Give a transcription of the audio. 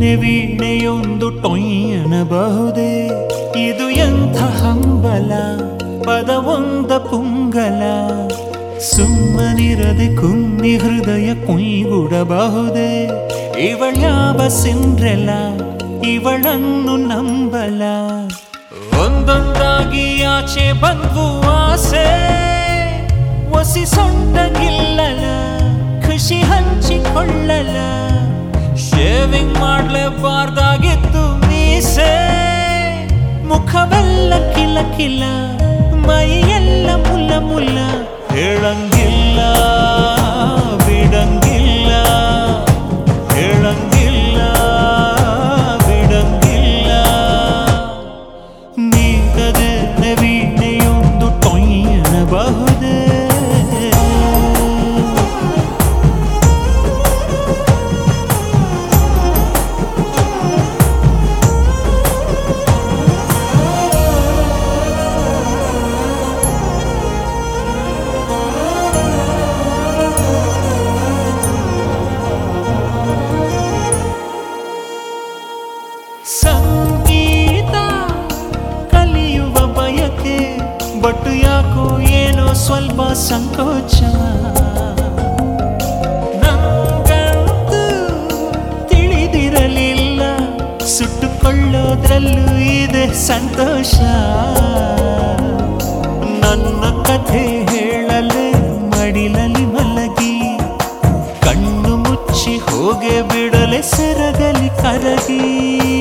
ವೀಣೆಯೊಂದು ಟೊಯ್ಯನಬಹುದೇ ಇದು ಎಂಥ ಹಂಬಲ ಪದವೊಂದ ಪುಂಗಲ ಸುಮ್ಮನಿರದೆ ಕುನ್ನಿ ಹೃದಯ ಕುಯ್ಗುಡಬಹುದೇ ಇವಳ್ಯಾವ ಸಿಂಡ್ರೆಲ ಇವಳನ್ನು ನಂಬಲ ಒಂದೊಂದಾಗಿ ಆಚೆ ಬಂದ್ವು ಆಸೆ ಒಸಿ ಸೊಂಟಗಿಲ್ಲಲ ಖುಷಿ ಹಂಚಿಕೊಳ್ಳಲ ಶೇವಿಂಗ್ ಮಾಡ್ಲೇಬಾರ್ದಾಗಿತ್ತು ಮೀಸೆ ಮುಖವೆಲ್ಲ ಕಿಲ ಕಿಲ ಮೈಯೆಲ್ಲ ಮುಲ್ಲ ಮುಲ್ಲ ಹೇಳಂಗಿಲ್ಲ ಬಿಡಂಗಿಲ್ಲ ಹೇಳಂಗಿಲ್ಲ ಬಿಡಂಗಿಲ್ಲ ನೀಗದೆ ವೀಣೆಯೊಂದು ಟೊಯ್ಯನಬಹುದೇ ಸಂಗೀತ ಕಲಿಯುವ ಬಯಕೆ ಬಟ್ ಯಾಕೋ ಏನೋ ಸ್ವಲ್ಪ ಸಂಕೋಚ ನಂಗಂತೂ ತಿಳಿದಿರಲಿಲ್ಲ ಸುಟ್ಟುಕೊಳ್ಳೋದ್ರಲ್ಲೂ ಇದೆ ಸಂತೋಷ ನನ್ನ ಕಥೆ ಹೇಳಲೆ ಮಡಿಲಲ್ಲಿ ಮಲಗಿ ಕಣ್ಣು ಮುಚ್ಚಿ ಹೋಗೆ ಬಿಡಲೆ ಸೆರಗಲಿ ಕರಗಿ